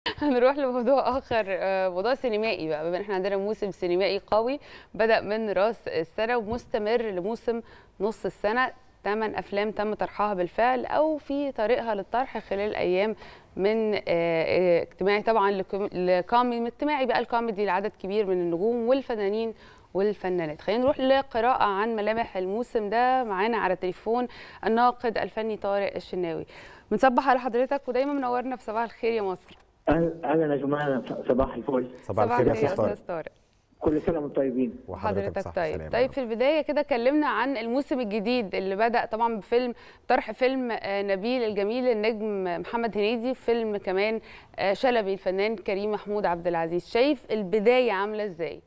هنروح لموضوع اخر آه، موضوع سينمائي بقى بما ان احنا عندنا موسم سينمائي قوي بدا من راس السنه ومستمر لموسم نص السنه ثمان افلام تم طرحها بالفعل او في طريقها للطرح خلال ايام من آه، آه، اجتماعي طبعا لكوم- لكوميدي اجتماعي بقى الكوميدي لعدد كبير من النجوم والفنانين والفنانات خلينا نروح لقراءة عن ملامح الموسم ده معانا على التليفون الناقد الفني طارق الشناوي بنصبح على حضرتك ودايما منورنا في صباح الخير يا مصر اهلا أهلاً يا جماعه صباح الفل صباح الخير يا الخير استاذ طارق استاذ طارق كل سنه وانتم طيبين وحضرتك بصحة طيب وسلامة يا طيب رب. في البدايه كده كلمنا عن الموسم الجديد اللي بدا طبعا بفيلم طرح فيلم آه، نبيل الجميل النجم محمد هنيدي فيلم كمان آه، شلبي الفنان كريم محمود عبد العزيز شايف البدايه عامله ازاي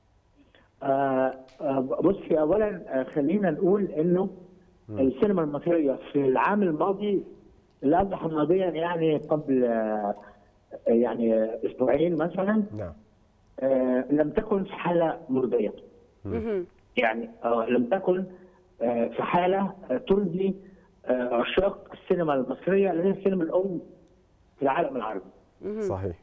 آه آه بصي اولا آه خلينا نقول انه السينما المصريه في العام الماضي اللي اصبح ماضيا يعني قبل آه يعني اسبوعين مثلا نعم آه لم تكن في حاله مرضيه مهم. يعني آه لم تكن آه في حاله آه ترضي آه عشاق السينما المصريه اللي هي السينما الام في العالم العربي صحيح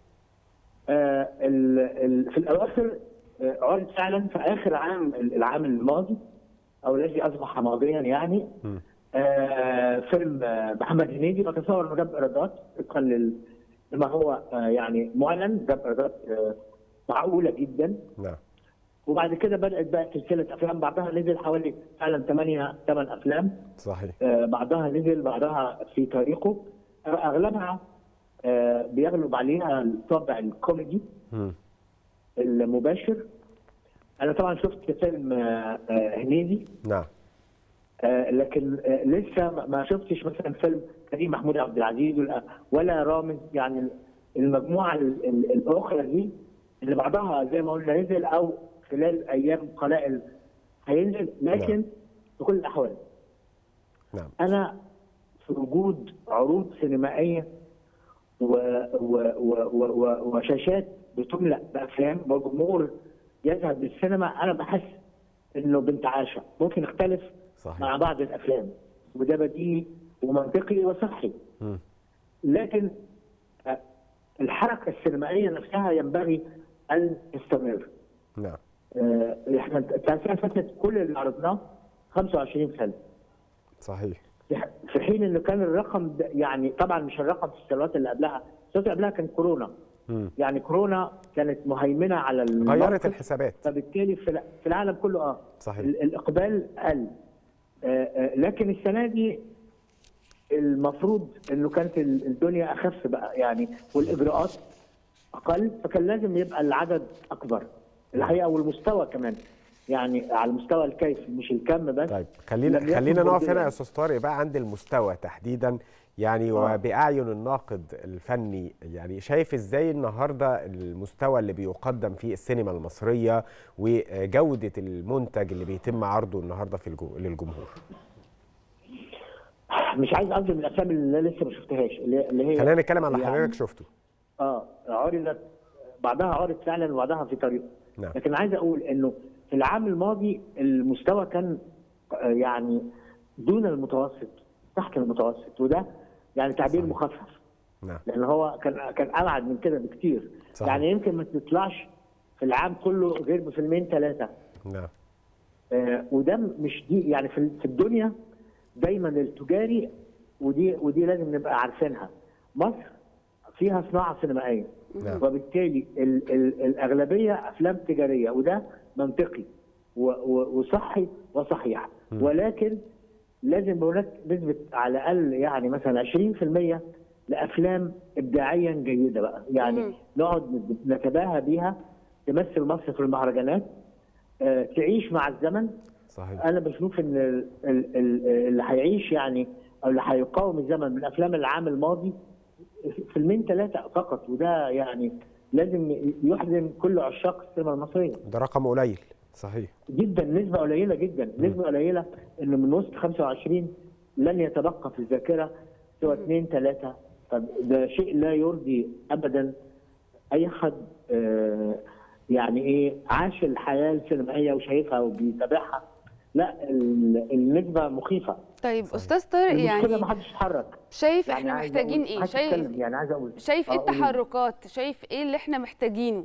آه، ال- ال- في الاواخر آه، عرض فعلا في اخر عام العام الماضي او الذي اصبح ماضيا يعني مم. آه، فيلم آه، محمد هنيدي بتصور انه جاب ايرادات طبقا لل- لما هو آه، يعني معلن جاب ايرادات آه، معقوله جدا نعم وبعد كده بدات بقى سلسله افلام بعضها نزل حوالي فعلا 8 8 افلام صحيح آه، بعضها نزل بعضها في طريقه آه، اغلبها آه، بيغلب عليها الطابع الكوميدي مم. المباشر انا طبعا شفت فيلم آه، آه، هنيدي نعم آه، لكن آه، لسه ما- ما شفتش مثلا فيلم كريم محمود عبد العزيز ولا- ولا رامز يعني المجموعه ال- ال- الاخرى دي اللي بعضها زي ما قلنا نزل او خلال ايام قلائل هينزل لكن نعم. في كل الاحوال نعم انا في وجود عروض سينمائيه و و و و و وشاشات بتملا بافلام وجمهور يذهب للسينما انا بحس انه بانتعاشه ممكن يختلف صحيح. مع بعض الافلام وده بديهي ومنطقي وصحي مم. لكن آه، الحركه السينمائيه نفسها ينبغي ان تستمر نعم آه، احنا السنه فاتت كل اللي عرضناه 25 فيلم صحيح في ح- في حين انه كان الرقم ده يعني طبعا مش الرقم في السنوات اللي قبلها السنوات اللي قبلها كان كورونا مم. يعني كورونا كانت مهيمنه على غيرت الموقف، الحسابات فبالتالي في الع- في العالم كله اه صحيح. ال- الاقبال قل آه، آه، لكن السنه دي المفروض انه كانت ال- الدنيا اخف بقى يعني والاجراءات اقل فكان لازم يبقى العدد اكبر الحقيقه والمستوى كمان يعني على المستوى الكيفي مش الكم بس طيب خلينا لم يكن خلينا نقف مرضياً. هنا يا استاذ طارق بقى عند المستوى تحديدا يعني آه. وباعين الناقد الفني يعني شايف ازاي النهارده المستوى اللي بيقدم في السينما المصريه وجوده المنتج اللي بيتم عرضه النهارده في الجو... للجمهور مش عايز اظلم الافلام اللي لسه ما شفتهاش اللي اللي هي خلينا نتكلم على يعني- حضرتك شفته اه عرضت بعضها عرض فعلا وبعضها في طريقه نعم. لكن عايز اقول انه في العام الماضي المستوى كان آه، يعني دون المتوسط تحت المتوسط وده يعني تعبير صحيح. مخفف نعم لان هو كان كان ابعد من كده بكتير صحيح. يعني يمكن ما تطلعش في العام كله غير بفيلمين ثلاثه نعم آه، وده مش دي يعني في في الدنيا دايما التجاري ودي ودي لازم نبقى عارفينها مصر فيها صناعه سينمائيه نعم. وبالتالي ال ال الاغلبيه افلام تجاريه وده منطقي و و وصحي وصحيح ولكن لازم هناك نسبه على الاقل يعني مثلا 20% لافلام ابداعيا جيده بقى يعني مم. نقعد نتباهى بيها تمثل مصر في المهرجانات آه، تعيش مع الزمن صحيح انا بشوف ان ال- ال- ال- اللي هيعيش يعني او اللي هيقاوم الزمن من افلام العام الماضي فيلمين ثلاثه فقط وده يعني لازم يحزن كل عشاق السينما المصريه ده رقم قليل صحيح جدا نسبه قليله جدا نسبه قليله انه من وسط 25 لن يتبقى في الذاكره سوى اثنين ثلاثه طب ده شيء لا يرضي ابدا اي حد آه، يعني ايه عاش الحياه السينمائيه وشايفها وبيتابعها لا ال- النسبه مخيفه طيب استاذ طارق المشكله يعني ما حدش اتحرك شايف يعني احنا عايز محتاجين أقول- ايه محدش شايف يتكلم، يعني عايز اقول شايف ايه آه، قولي. التحركات شايف ايه اللي احنا محتاجينه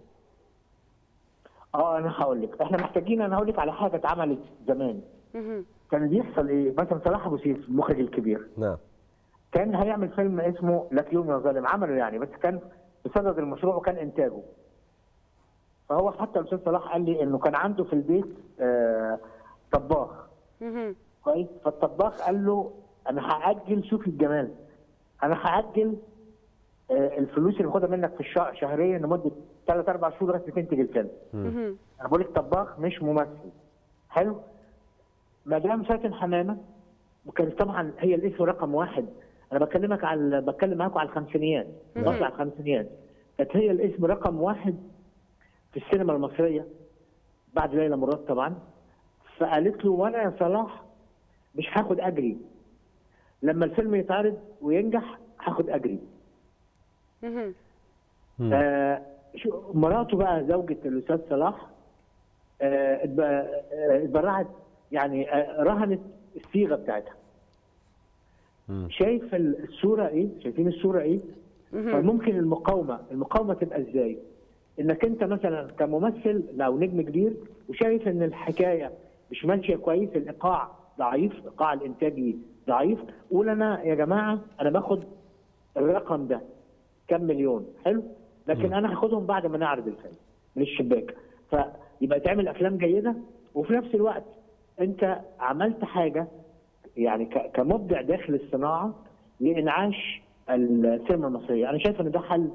اه انا هقول لك احنا محتاجين انا هقول لك على حاجه اتعملت زمان مهم. كان بيحصل ايه مثلا صلاح ابو سيف المخرج الكبير نعم كان هيعمل فيلم اسمه لك يوم يا ظالم عمله يعني بس كان بصدد المشروع وكان انتاجه فهو حتى الاستاذ صلاح قال لي انه كان عنده في البيت آه طباخ مهم. كويس فالطباخ قال له انا هاجل شوف الجمال انا هاجل آه الفلوس اللي باخدها منك في الشهر شهريا لمده ثلاث اربع شهور لغايه ما تنتج الفيلم مهم. انا بقول لك طباخ مش ممثل حلو مدام فاتن حمامه وكانت طبعا هي الاسم رقم واحد انا بكلمك على بتكلم معاكم على الخمسينيات بطلع على الخمسينيات كانت هي الاسم رقم واحد في السينما المصريه بعد ليلى مراد طبعا فقالت له وانا يا صلاح مش هاخد اجري لما الفيلم يتعرض وينجح هاخد اجري مهم. آه شو- مراته بقى زوجة الأستاذ صلاح آه، اتب- آه، اتبرعت يعني آه، رهنت الصيغة بتاعتها مم. شايف ال- الصورة إيه؟ شايفين الصورة إيه؟ فممكن المقاومة المقاومة تبقى إزاي؟ إنك أنت مثلا كممثل أو نجم كبير وشايف إن الحكاية مش ماشية كويس الإيقاع ضعيف إيقاع الإنتاجي ضعيف قول أنا يا جماعة أنا باخد الرقم ده كم مليون حلو لكن انا هاخدهم بعد ما نعرض الفيلم من الشباك فيبقى تعمل افلام جيده وفي نفس الوقت انت عملت حاجه يعني ك- كمبدع داخل الصناعه لانعاش السينما المصريه انا شايف ان ده حل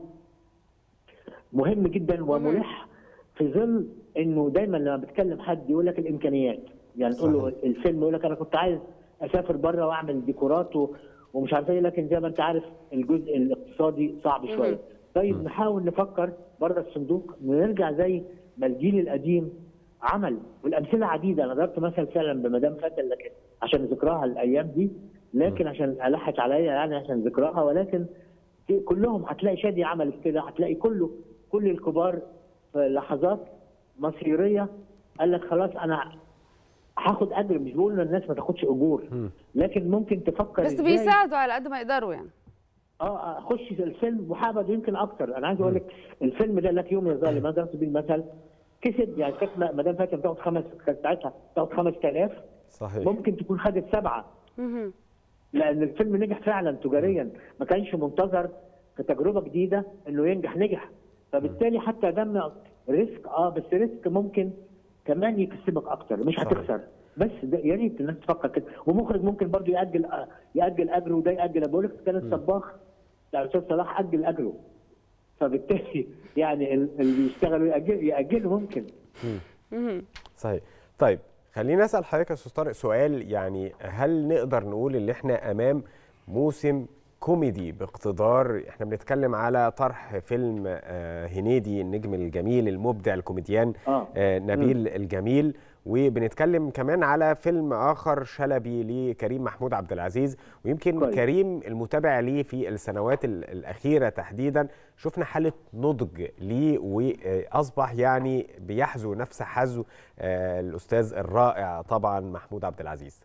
مهم جدا وملح في ظل انه دايما لما بتكلم حد يقول لك الامكانيات يعني تقول له الفيلم يقول لك انا كنت عايز اسافر بره واعمل ديكورات و- ومش عارف ايه لكن زي ما انت عارف الجزء الاقتصادي صعب شويه طيب نحاول نفكر بره الصندوق نرجع زي ما الجيل القديم عمل والامثله عديده انا ضربت مثل فعلا بمدام فاتن لكن عشان ذكراها الايام دي لكن عشان الحت عليا يعني عشان ذكراها ولكن في كلهم هتلاقي شادي عملت كده هتلاقي كله كل الكبار في لحظات مصيريه قال لك خلاص انا هاخد اجر مش بقول ان الناس ما تاخدش اجور لكن ممكن تفكر بس إزاي بيساعدوا على قد ما يقدروا يعني اه اخش الفيلم وهقبض يمكن اكتر انا عايز اقول لك الفيلم ده لك يوم يا ظالم انا ضربت بيه المثل كسب يعني كانت مدام فاتن بتاخد خمس كانت ساعتها بتاخد 5000 صحيح ممكن تكون خدت سبعه مهم. لان الفيلم نجح فعلا تجاريا ما كانش منتظر كتجربه جديده انه ينجح نجح فبالتالي حتى ده ريسك اه بس ريسك ممكن كمان يكسبك اكتر مش صحيح. هتخسر بس ده يا ريت الناس تفكر كده ومخرج ممكن برضه ياجل آه، ياجل اجره وده ياجل بقول لك كان الطباخ بتاع الاستاذ صلاح اجل اجره فبالتالي يعني ال- اللي يشتغلوا يأجل ياجلوا ممكن مهم. صحيح طيب خليني اسال حضرتك يا استاذ طارق سؤال يعني هل نقدر نقول ان احنا امام موسم كوميدي باقتدار احنا بنتكلم على طرح فيلم آه، هنيدي النجم الجميل المبدع الكوميديان آه. آه، نبيل الجميل وبنتكلم كمان على فيلم اخر شلبي لكريم محمود عبد العزيز ويمكن كويس. كريم المتابع ليه في السنوات ال- الاخيره تحديدا شفنا حاله نضج ليه واصبح يعني بيحذو نفس حذو آه، الاستاذ الرائع طبعا محمود عبد العزيز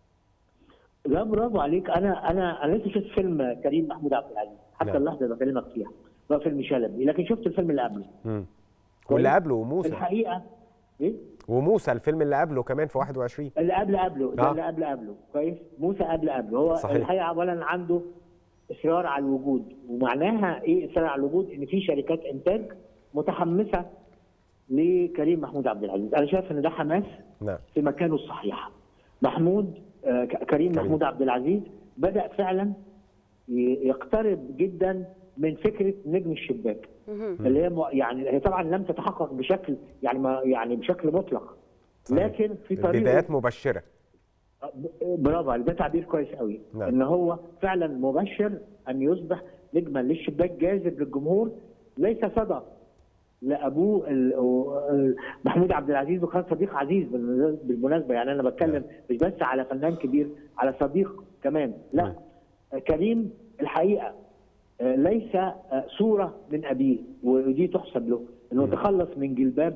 لا برافو عليك انا انا انا لسه شفت فيلم كريم محمود عبد العزيز حتى نعم. اللحظه اللي بكلمك فيها هو فيلم شلبي لكن شفت الفيلم اللي قبله مم. واللي قبله في وموسى الحقيقه ايه وموسى الفيلم اللي قبله كمان في 21 اللي قبل قبله ده آه. اللي قبل قبله كويس موسى قبل قبله هو صحيح. الحقيقه اولا عنده اصرار على الوجود ومعناها ايه اصرار على الوجود ان في شركات انتاج متحمسه لكريم محمود عبد العزيز انا شايف ان ده حماس نعم في مكانه الصحيح محمود آه، ك- كريم محمود عبد العزيز بدا فعلا ي- يقترب جدا من فكره نجم الشباك اللي هي م- يعني هي طبعا لم تتحقق بشكل يعني ما يعني بشكل مطلق صحيح. لكن في طريقه بدايات مبشره برافو عليك ده تعبير كويس قوي نعم. ان هو فعلا مبشر ان يصبح نجما للشباك جاذب للجمهور ليس صدى لابوه ال- و- محمود عبد العزيز وكان صديق عزيز بالمناس- بالمناسبه يعني انا بتكلم مش بس على فنان كبير على صديق كمان لا كريم الحقيقه آه، ليس آه، صوره من ابيه ودي تحسب له انه تخلص من جلباب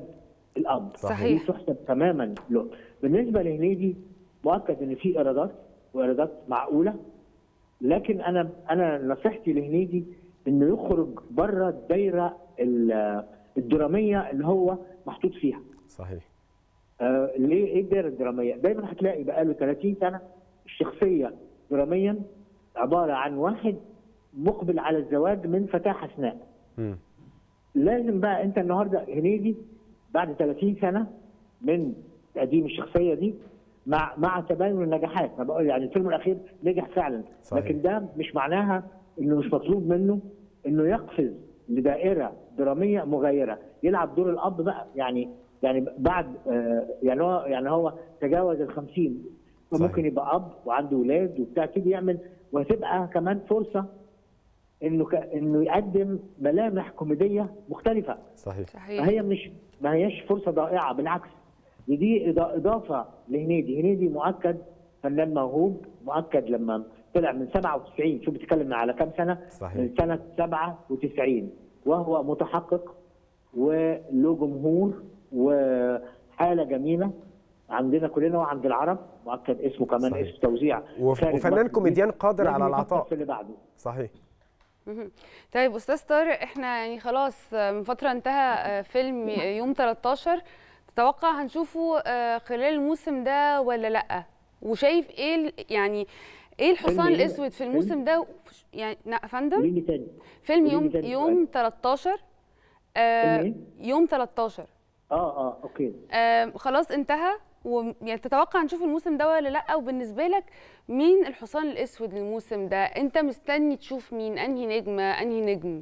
الاب صحيح. دي تحسب تماما له بالنسبه لهنيدي مؤكد ان في ايرادات وايرادات معقوله لكن انا انا نصيحتي لهنيدي انه يخرج بره الدايره ال- الدراميه اللي هو محطوط فيها صحيح آه ليه ايه الدايره الدراميه؟ دايما هتلاقي بقاله 30 سنه الشخصيه دراميا عباره عن واحد مقبل على الزواج من فتاه حسناء. مم. لازم بقى انت النهارده هنيدي بعد 30 سنه من تقديم الشخصيه دي مع مع تباين النجاحات انا بقول يعني الفيلم الاخير نجح فعلا صحيح. لكن ده مش معناها انه مش مطلوب منه انه يقفز لدائره دراميه مغايره يلعب دور الاب بقى يعني يعني بعد آه، يعني هو يعني هو تجاوز ال 50 صحيح. ممكن يبقى اب وعنده اولاد وبتاع كده يعمل وهتبقى كمان فرصه انه ك... انه يقدم ملامح كوميديه مختلفه صحيح صحيح فهي مش ما هياش فرصه ضائعه بالعكس دي, دي إضا- اضافه لهنيدي هنيدي مؤكد فنان موهوب مؤكد لما طلع من 97 شوف بتتكلم على كام سنه صحيح. من سنه 97 وهو متحقق وله جمهور وحاله جميله عندنا كلنا وعند العرب مؤكد اسمه كمان صحيح. اسم توزيع وف- خارج وفنان مصر. كوميديان قادر لازم على يفكر العطاء. في اللي بعده صحيح مهم. طيب استاذ طارق احنا يعني خلاص آه، من فتره انتهى آه، فيلم يوم 13 تتوقع هنشوفه آه، خلال الموسم ده ولا لا وشايف ايه ال- يعني ايه الحصان إيه؟ الاسود في الموسم ده يعني لا يا فندم قولي لي تاني فيلم قولي لي يوم تاني يوم 13 آه، فيلم يوم 13 اه اه اوكي آه، خلاص انتهى و يعني تتوقع نشوف الموسم ده ولا لا وبالنسبه لك مين الحصان الاسود للموسم ده انت مستني تشوف مين انهي نجمه انهي نجم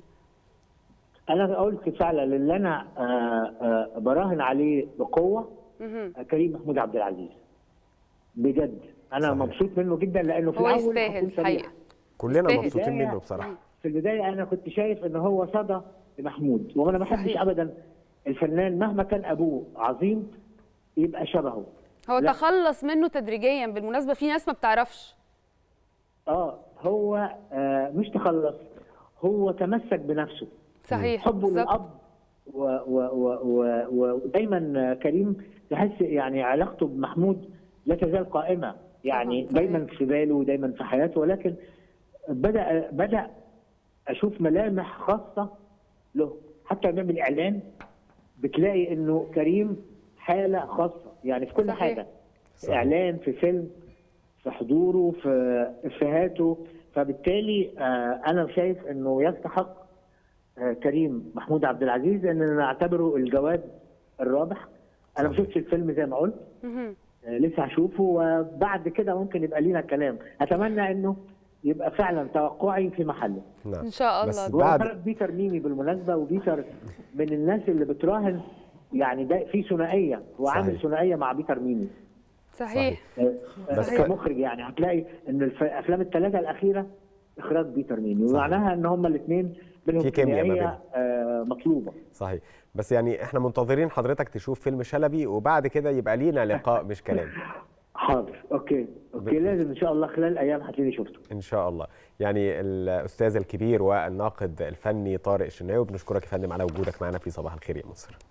انا قلت فعلا اللي انا آه، آه، براهن عليه بقوه مهم. آه، كريم محمود عبد العزيز بجد انا صحيح. مبسوط منه جدا لانه في هو الاول يستاهل هكون صريح. الحقيقه كلنا يستاهل. مبسوطين بداية- منه بصراحه في البدايه انا كنت شايف ان هو صدى لمحمود وانا ما بحبش صحيح. ابدا الفنان مهما كان ابوه عظيم يبقى شبهه هو لا. تخلص منه تدريجيا بالمناسبه في ناس ما بتعرفش اه هو آه مش تخلص هو تمسك بنفسه صحيح حبه بالظبط. للاب و- و- و- و- ودايما كريم تحس يعني علاقته بمحمود لا تزال قائمه يعني طبعاً، صحيح. دايما في باله ودايما في حياته ولكن بدا بدا اشوف ملامح خاصه له حتى امام الاعلان بتلاقي انه كريم حاله خاصه يعني في كل صحيح. حاجه صحيح. اعلان في فيلم في حضوره في افهاته فبالتالي آه، انا شايف انه يستحق آه، كريم محمود عبد العزيز ان نعتبره الجواد الرابح انا ما صحيح. شفتش الفيلم زي ما قلت مهم. آه، لسه هشوفه وبعد كده ممكن يبقى لينا كلام اتمنى انه يبقى فعلا توقعي في محله نعم ان شاء بس الله بعد- وخرج بيتر ميمي بالمناسبه وبيتر من الناس اللي بتراهن يعني ده في ثنائيه وعامل صحيح. ثنائيه مع بيتر ميمي صحيح بس صحيح. كمخرج يعني هتلاقي ان الف- الافلام الثلاثه الاخيره اخراج بيتر ميمي ومعناها ان هما الاثنين بينهم في كيمياء ما ثنائية، آه، مطلوبه صحيح بس يعني احنا منتظرين حضرتك تشوف فيلم شلبي وبعد كده يبقى لينا لقاء مش كلام حاضر اوكي اوكي بالتأكيد. لازم ان شاء الله خلال الايام هتلاقيني شفته ان شاء الله يعني الاستاذ الكبير والناقد الفني طارق الشناوي بنشكرك يا فندم على وجودك معنا في صباح الخير يا مصر